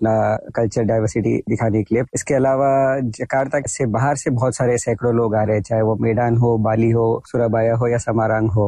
अपना culture diversity दिखाने के लिए इसके अलावा जकार्ता से बाहर से बहुत सारे सैकड़ों लोग आ रहे हैं चाहे वो मेडान हो बाली हो सुराबाया हो या समारांग हो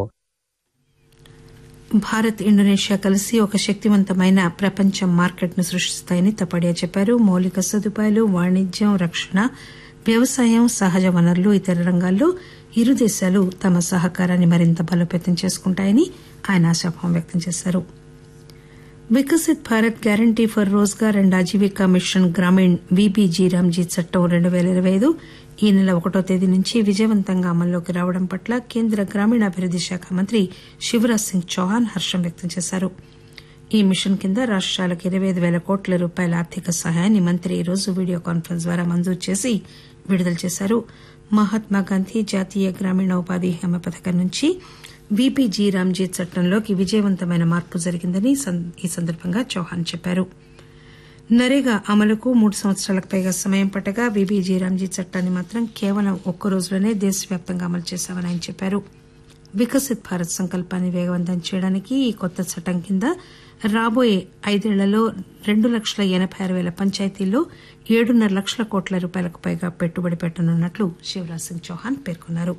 భారత్ ఇండోనేషియా కలిసి ఒక శక్తివంతమైన ప్రపంచ మార్కెట్ను సృష్టిస్తాయని తపడియా చెప్పారు మౌలిక సదుపాయాలు వాణిజ్యం రక్షణ వ్యవసాయం సహజ వనరులు ఇతర రంగాల్లో ఇరు దేశాలు తమ సహకారాన్ని మరింత బలోపేతం చేసుకుంటాయని ఆయన ఆశాభావం వ్యక్తం చేశారు Viksit Bharat guarantee for Rozgar and Ajeevika mission Gramin VBG RAMG చట్టం రెండు పేల ఇరవై ఐదు ఈ నెల ఒకటో తేదీ నుంచి విజయవంతంగా అమల్లోకి రావడం పట్ల కేంద్ర గ్రామీణాభివృద్ది శాఖ మంత్రి శివరాజ్ సింగ్ చౌహాన్ హర్షం వ్యక్తం చేశారు ఈ మిషన్ కింద రాష్టాలకు ఇరవై ఐదు పేల కోట్ల రూపాయల ఆర్థిక సహాయాన్ని మంత్రి ఈ రోజు వీడియో కాన్ఫరెన్స్ ద్వారా మంజూరు చేసి విడుదల చేశారు మహాత్మాగాంధీ జాతీయ గ్రామీణ ఉపాధి హామీ పథకం నుంచి వీపీజీ రామ్జీ చట్టంలోకి విజయవంతమైన మార్పు జరిగిందని ఈ సందర్భంగా చౌహాన్ చెప్పారు నరేగా అమలుకు మూడు సంవత్సరాలకు పైగా సమయం పట్టగా బీబీజీ రామ్జీ చట్టాన్ని మాత్రం కేవలం ఒక్క రోజులోనే దేశవ్యాప్తంగా అమలు చేశామని ఆయన చెప్పారు వికసిత్ భారత్ సంకల్పాన్ని వేగవంతం చేయడానికి ఈ కొత్త చట్టం కింద రాబోయే ఐదేళ్లలో రెండు లక్షల ఎనబై ఆరు పేల పంచాయతీల్లో ఏడున్నర లక్షల కోట్ల రూపాయలకు పైగా పెట్టుబడి పెట్టనున్నట్లు శివరాజ్ సింగ్ చౌహాన్ పేర్కొన్నారు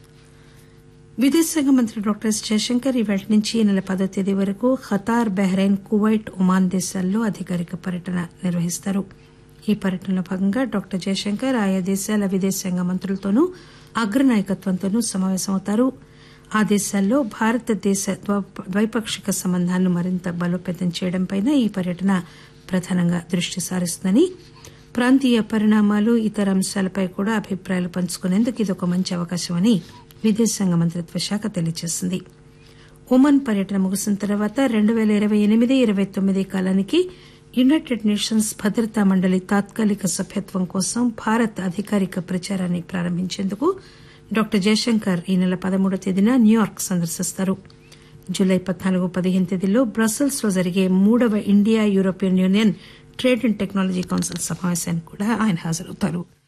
విదేశాంగ మంత్రి డాక్టర్ ఎస్ జయశంకర్ ఇవాటి నుంచి ఈ నెల పదో తేదీ వరకు ఖతార్ బహ్రెయిన్ కువైట్ ఒమాన్ దేశాల్లో అధికారిక పర్యటన నిర్వహిస్తారు ఈ పర్యటనలో భాగంగా డాక్టర్ జయశంకర్ ఆయా దేశాల విదేశాంగ మంత్రులతోనూ అగ్రనాయకత్వంతోనూ సమావేశమవుతారు ఆ దేశాల్లో భారతదేశ ద్వైపాక్షిక సంబంధాలను మరింత బలోపేతం చేయడంపై ఈ పర్యటన ప్రధానంగా దృష్టి సారిస్తుందని ప్రాంతీయ పరిణామాలు ఇతర అంశాలపై కూడా అభిప్రాయాలు పంచుకునేందుకు ఇదొక మంచి అవకాశమని విదేశాంగ మంత్రిత్వ శాఖ తెలియజేసింది ఒమన్ పర్యటన ముగిసిన తర్వాత రెండు పేల ఇరవై ఎనిమిది ఇరవై తొమ్మిది కాలానికి యునైటెడ్ నేషన్స్ భద్రతా మండలి తాత్కాలిక సభ్యత్వం కోసం భారత్ అధికారిక ప్రచారాన్ని ప్రారంభించేందుకు డాక్టర్ జయశంకర్ ఈ నెల పదమూడో తేదీన న్యూయార్క్ సందర్శిస్తారు జూలై పద్నాలుగు పదిహేను తేదీల్లో బ్రసెల్స్ లో జరిగే మూడవ India European Union Trade and Technology Council సమావేశానికి కూడా ఆయన హాజరవుతారు